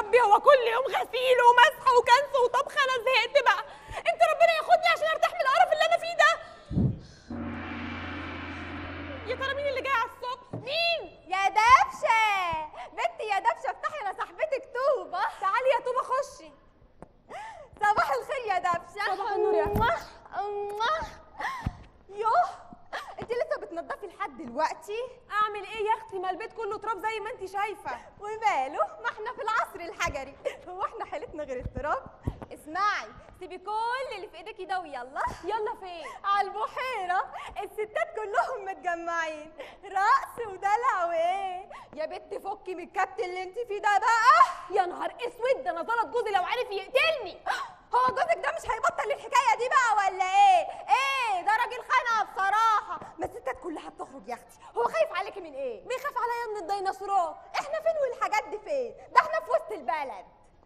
ربي هو كل يوم غسيل ومسح وكنس وطبخ انا زهقت بقى انت ربنا ياخدني عشان ارتاح من القرف اللي انا فيه ده يا ترى مين اللي جاي على الصبح مين يا دبشه بنتي يا دبشه افتحي انا صاحبتك طوبه تعالي يا طوبه خشي صباح الخير يا دبشه صباح النور يا أمواه، أمواه. يوه انت لسه بتنضفي لحد دلوقتي اعمل ايه يا اختي ما البيت كله تراب زي ما انت شايفه وماله ما احنا في العصر الحجري هو احنا حالتنا غير التراب اسمعي سيبي كل اللي في ايدك ده ويلا يلا فين على البحيرة الستات كلهم متجمعين رقص ودلع وايه يا بنت فكي من الكبت اللي انت فيه ده بقى يا نهار اسود ده انا زلط جوزي لو عرف يقتلني هو جوزك ده مش هيبطل الحكاية دي بقى ولا ايه ايه ده راجل خانقة بصراحة ما الستات كلها بتخرج يا اختي هو خايف عليكي من ايه بيخاف عليا من الديناصورات احنا فين والحاجات دي فين ده احنا في وسط البلد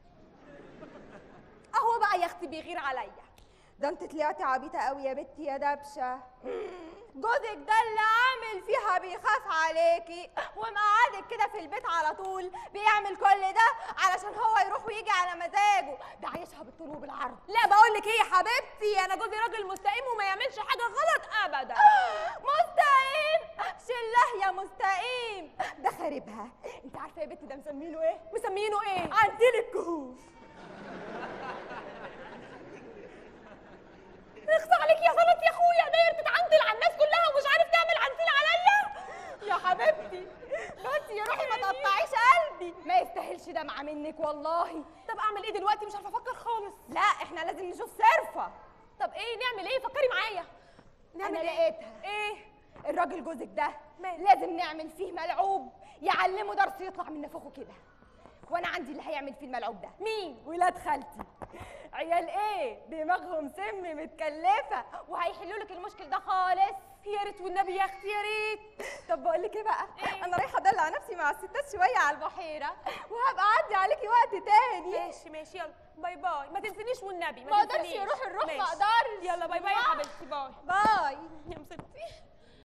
اهو بقى يا اختي بيغير عليا ده انت طلعتي عبيطه قوي يا بنتي يا دبشه جوزك ده اللي عامل فيها بيخاف عليكي ومقعدك كده في البيت على طول بيعمل كل ده علشان هو يروح ويجي على مزاجه ده عايشها بالطول وبالعرض لا بقول لك ايه يا حبيبتي انا جوزي راجل مستقيم وما يعملش حاجه غلط ابدا مستقيم شله يا مستقيم ده خاربها انت عارفه يا بنتي ده مسمينه ايه مسمينه ايه عندي الكهوف اخصى عليك يا زلط يا اخويا داير تتعنتل على الناس كلها ومش عارف تعمل عنتيل عليا يا حبيبتي بس يا روحي ما تقطعيش قلبي ما يستاهلش دمعه منك والله طب اعمل ايه دلوقتي مش عارفه افكر خالص لا احنا لازم نشوف صرفه طب ايه نعمل ايه فكري معايا نعمل انا ايه لقيتها ايه الراجل جوزك ده ماله؟ لازم نعمل فيه ملعوب يعلمه درس يطلع من نفخه كده وانا عندي اللي هيعمل فيه الملعوب ده مين ولاد خالتي عيال ايه دماغهم سم متكلفه وهيحلوا لك المشكل ده خالص يا ريت والنبي يا اختي يا ريت طب بقول لك ايه بقى إيه؟ انا رايحه ادلع نفسي مع الستات شويه على البحيره وهبقى اعدي عليكي وقت تاني ماشي ماشي يلا باي باي ما تنسينيش والنبي ما اقدرش تنسينيش. يروح الروح ما ماشي. اقدرش يلا باي باي يا حبيبتي باي باي يا مستي